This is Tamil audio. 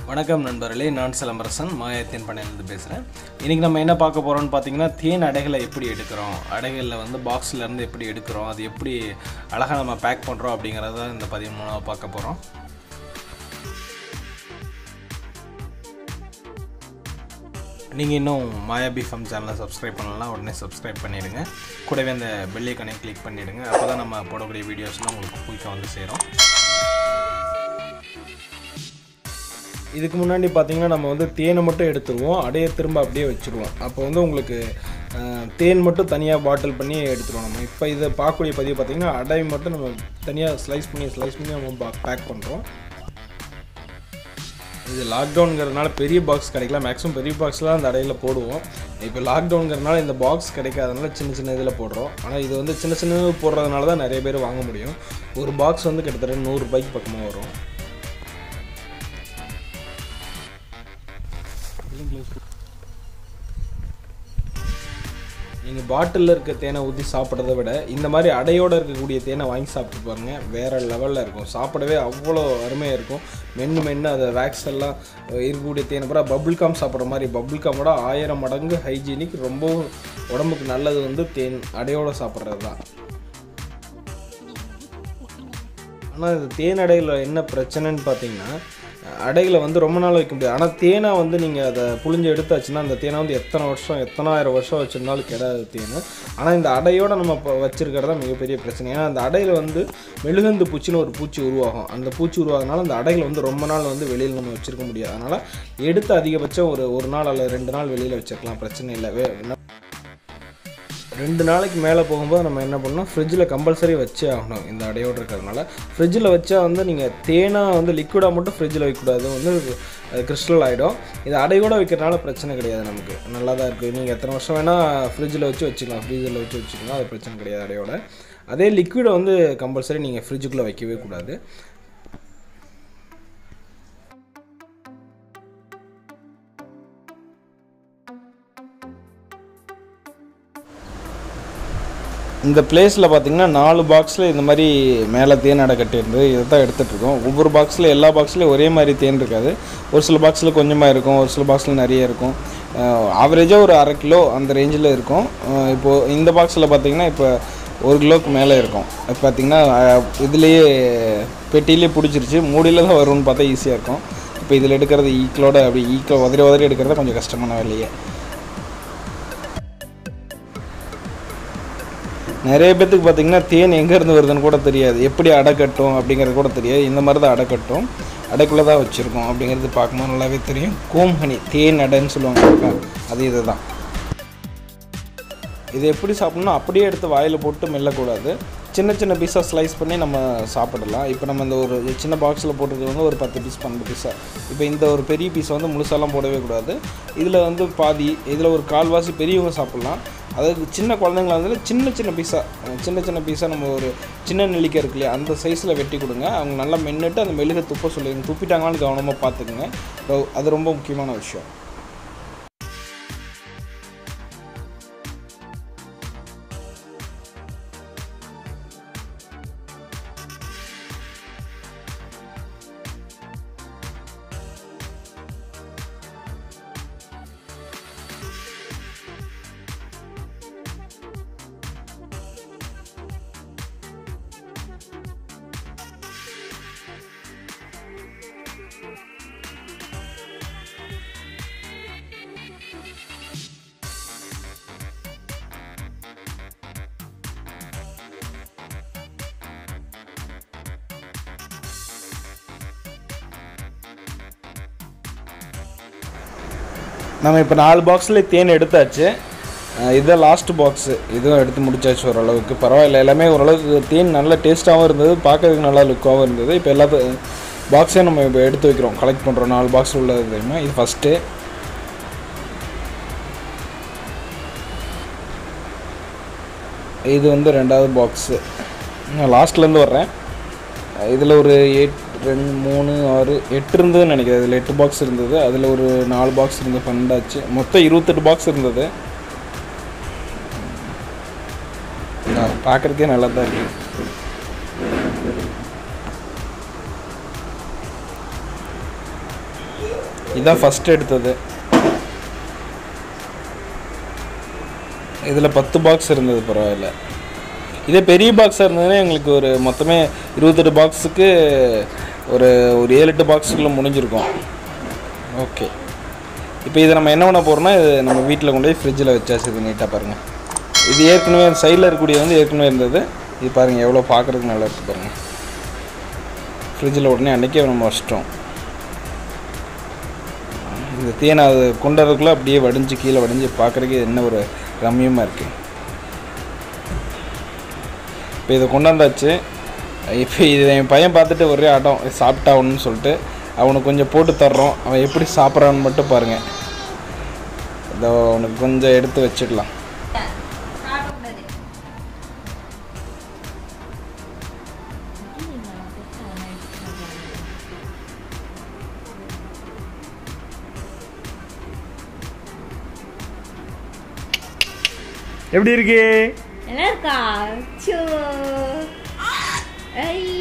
வணக்கம் நண்பர்களே நான் சிலம்பரசன் மாயத்தேன் பண்ணையிலேருந்து பேசுகிறேன் இன்றைக்கி நம்ம என்ன பார்க்க போகிறோம்னு பார்த்தீங்கன்னா தேன் அடைகளை எப்படி எடுக்கிறோம் அடைகளில் வந்து பாக்ஸ்ல இருந்து எப்படி எடுக்கிறோம் அது எப்படி அழகாக நம்ம பேக் பண்ணுறோம் அப்படிங்கிறத இந்த பதிமூணாவது பார்க்க போகிறோம் நீங்கள் இன்னும் மாயா பிஃபம் சேனலை சப்ஸ்கிரைப் பண்ணலாம் உடனே சப்ஸ்கிரைப் பண்ணிடுங்க கூடவே அந்த பெல் ஐக்கனை கிளிக் பண்ணிவிடுங்க அப்போ தான் நம்ம போடக்கூடிய வீடியோஸ்லாம் உங்களுக்கு குயிக்காக வந்து சேரும் இதுக்கு முன்னாடி பார்த்தீங்கன்னா நம்ம வந்து தேனை மட்டும் எடுத்துருவோம் அடையை திரும்ப அப்படியே வச்சுருவோம் அப்போ வந்து உங்களுக்கு அஹ், தேன் மட்டும் தனியாக பாட்டில் பண்ணி எடுத்துருவோம் நம்ம இப்போ இதை பார்க்கக்கூடிய பதிவு பார்த்தீங்கன்னா அடை மட்டும் நம்ம தனியாக ஸ்லைஸ் பண்ணி ஸ்லைஸ் பண்ணி நம்ம பேக் பண்ணுறோம் இது லாக்டவுனுங்கிறதுனால பெரிய பாக்ஸ் கிடைக்கல மேக்ஸிமம் பெரிய பாக்ஸ்லாம் அந்த அடையில் போடுவோம் இப்போ லாக்டவுனுங்கிறதுனால இந்த பாக்ஸ் கிடைக்காதனால சின்ன சின்ன இதில் போடுறோம் ஆனால் இது வந்து சின்ன சின்ன போடுறதுனால தான் நிறைய பேர் வாங்க முடியும் ஒரு பாக்ஸ் வந்து கிட்டத்தட்ட நூறுரூபாய்க்கு பக்கமாக வரும் நீங்கள் பாட்டிலில் இருக்க தேனை ஊற்றி சாப்பிட்றத விட இந்த மாதிரி அடையோடு இருக்கக்கூடிய தேனை வாங்கி சாப்பிட்டு பாருங்க வேறு லெவலில் இருக்கும் சாப்பிடவே அவ்வளோ அருமையாக இருக்கும் மென்று மென்று அதை வேக்ஸ் எல்லாம் இருக்கக்கூடிய தேனை பூரா பபுள் காம் சாப்பிட்ற மாதிரி பபுள் காமோட ஆயிரம் மடங்கு ஹைஜீனிக் ரொம்பவும் உடம்புக்கு நல்லது வந்து தேன் அடையோடு சாப்பிட்றது தான் ஆனால் இது தேன் அடையில் என்ன பிரச்சனைன்னு பார்த்தீங்கன்னா அடைகளை வந்து ரொம்ப நாள் வைக்க முடியாது ஆனால் தேனை வந்து நீங்கள் அதை புழிஞ்சு எடுத்தாச்சுன்னா அந்த தேனை வந்து எத்தனை வருஷம் எத்தனாயிரம் வருஷம் வச்சிருந்தாலும் கெடாது தேன் ஆனால் இந்த அடையோட நம்ம இப்போ வச்சிருக்கிறது தான் மிகப்பெரிய பிரச்சனை ஏன்னா அந்த அடையில் வந்து மெழுகந்து பூச்சின்னு ஒரு பூச்சி உருவாகும் அந்த பூச்சி உருவாகனால அந்த அடைகளை வந்து ரொம்ப நாள் வந்து வெளியில் நம்ம வச்சிருக்க முடியாது அதனால் எடுத்து அதிகபட்சம் ஒரு ஒரு நாள் அல்லது ரெண்டு நாள் வெளியில் வச்சிருக்கலாம் பிரச்சனை இல்லை வே ரெண்டு நாளைக்கு மேலே போகும்போது நம்ம என்ன பண்ணணும் ஃப்ரிட்ஜில் கம்பல்சரி வச்சே ஆகணும் இந்த அடையோடு இருக்கிறதுனால ஃப்ரிட்ஜில் வச்சா வந்து நீங்கள் தேனாக வந்து லிக்விடாக மட்டும் ஃப்ரிட்ஜில் வைக்கக்கூடாது வந்து கிறிஸ்டல் ஆகிடும் இது அடையோட வைக்கிறதுனால பிரச்சனை கிடையாது நமக்கு நல்லா தான் இருக்குது நீங்கள் எத்தனை வருஷம் வேணால் ஃப்ரிட்ஜில் வச்சு வச்சுக்கலாம் ஃப்ரீசரில் வச்சு வச்சுக்கலாம் அது பிரச்சனை கிடையாது அடையோட அதே லிக்விடை வந்து கம்பல்சரி நீங்கள் ஃப்ரிட்ஜுக்குள்ளே வைக்கவே கூடாது இந்த பிளேஸில் பார்த்தீங்கன்னா நாலு பாக்ஸில் இந்த மாதிரி மேலே தேன் அடை கட்டியிருந்தது இதை தான் எடுத்துகிட்ருக்கோம் ஒவ்வொரு பாக்ஸில் எல்லா பாக்ஸ்லேயும் ஒரே மாதிரி தேன் இருக்காது ஒரு சில பாக்ஸில் கொஞ்சமாக இருக்கும் ஒரு சில பாக்ஸில் நிறைய இருக்கும் ஆவரேஜாக ஒரு அரை கிலோ அந்த ரேஞ்சில் இருக்கும் அஹ் இப்போது இந்த பாக்ஸில் பார்த்தீங்கன்னா இப்போ ஒரு கிலோவுக்கு மேலே இருக்கும் இப்போ பார்த்தீங்கன்னா அஹ், இதுலேயே பெட்டியிலே பிடிச்சிருச்சு மூடியில் தான் வரும்னு பார்த்தா ஈஸியாக இருக்கும் இப்போ இதில் எடுக்கிறது ஈக்களோட அப்படி ஈக்கள உதறி உதறி எடுக்கிறது கொஞ்சம் கஷ்டமான வேலையே நிறைய பேத்துக்கு பார்த்தீங்கன்னா தேன் எங்கேருந்து வருதுன்னு கூட தெரியாது எப்படி அடை கட்டும் அப்படிங்கிறது கூட தெரியாது இந்த மாதிரி தான் அடை கட்டும் அடைக்குள்ளே தான் வச்சுருக்கோம் அப்படிங்கிறது பார்க்கும்போது நல்லாவே தெரியும் கோம்ஹனி தேன் அடைன்னு சொல்லுவாங்க பாருங்க. அது இது தான் இது எப்படி சாப்பிட்ணும் அப்படியே எடுத்து வாயில் போட்டு மெல்லக்கூடாது சின்ன சின்ன பீஸாக ஸ்லைஸ் பண்ணி நம்ம சாப்பிடலாம் இப்போ நம்ம இந்த ஒரு சின்ன பாக்ஸில் போட்டுருக்கிறது வந்து ஒரு பத்து பீஸ் பன்னெண்டு பீஸாக இப்போ இந்த ஒரு பெரிய பீஸ் வந்து முழுசாலாம் போடவே கூடாது இதில் வந்து பாதி இதில் ஒரு கால்வாசி பெரியவங்க சாப்பிட்லாம் அதாவது சின்ன குழந்தைங்களா இருந்தாலும் சின்ன சின்ன பீஸாக சின்ன சின்ன பீஸாக நம்ம ஒரு சின்ன நெல்லிக்காய் இருக்கு இல்லையா அந்த சைஸில் வெட்டி கொடுங்க அவங்க நல்லா மென்னுட்டு அந்த மெழுகை துப்ப சொல்லிடுங்க துப்பிட்டாங்களான்னு கவனமாக பார்த்துக்குங்க ரொ- அது ரொம்ப முக்கியமான விஷயம் நம்ம இப்போ நாலு பாக்ஸில் தேன் எடுத்தாச்சு அஹ் இதுதான் லாஸ்ட் பாக்ஸு இதுவும் எடுத்து முடிச்சாச்சு ஓரளவுக்கு பரவாயில்ல எல்லாமே ஓரளவுக்கு தேன் நல்ல டேஸ்ட்டாகவும் இருந்தது பார்க்கறதுக்கு நல்லா லுக்காகவும் இருந்தது இப்போ எல்லா பாக்ஸையும் நம்ம இப்போ எடுத்து வைக்கிறோம் கலெக்ட் பண்ணுறோம் நாலு பாக்ஸ் உள்ளது தெரியுமா இது ஃபஸ்ட்டு இது வந்து ரெண்டாவது பாக்ஸு நான் லாஸ்ட்லேருந்து வர்றேன் இதில் ஒரு எட் ரெண்டு மூணு ஆறு எட்டு இருந்ததுன்னு நினைக்கிறேன் இதில் எட்டு பாக்ஸ் இருந்தது அதில் ஒரு நாலு பாக்ஸ் இருந்தது பன்னெண்டாச்சு மொத்தம் இருபத்தெட்டு பாக்ஸ் இருந்தது பார்க்குறதுக்கே நல்லா தான் இருக்கு இதான் ஃபஸ்ட் எடுத்தது இதில் பத்து பாக்ஸ் இருந்தது பரவாயில்ல இதே பெரிய பாக்ஸாக இருந்ததுன்னா எங்களுக்கு ஒரு மொத்தமே இருபத்தெட்டு பாக்ஸுக்கு ஒரு ஒரு ஏழு எட்டு பாக்ஸுக்குள்ளே முடிஞ்சிருக்கும் ஓகே இப்போ இதை நம்ம என்ன பண்ண போகிறோம்னா இது நம்ம வீட்டில் கொண்டு போய் ஃப்ரிட்ஜில் வச்சாச்சு இது நீட்டாக பாருங்கள் இது ஏற்கனவே சைடில் இருக்கக்கூடிய வந்து ஏற்கனவே இருந்தது இது பாருங்கள் எவ்வளோ பார்க்குறதுக்கு நல்லா இருக்குது பாருங்கள் ஃப்ரிட்ஜில் உடனே அன்றைக்கே நம்ம வச்சிட்டோம் இந்த தேனை அது கொண்டு வரதுக்குள்ளே அப்படியே வடிஞ்சு கீழே வடிஞ்சு பார்க்குறதுக்கு என்ன ஒரு ரம்மியமாக இருக்குது இப்போ இதை கொண்டாந்தாச்சு இப்போ இது என் பையன் பார்த்துட்டு ஒரே ஆட்டம் சாப்பிட்டாகணும்னு சொல்லிட்டு அவனுக்கு கொஞ்சம் போட்டு தர்றோம் அவன் எப்படி சாப்பிட்றான்னு மட்டும் பாருங்கள் இதோ அவனுக்கு கொஞ்சம் எடுத்து வச்சிடலாம் சாப்பிடக்கூடாது எப்படி இருக்கு நல்லா இருக்கா சோ ஐ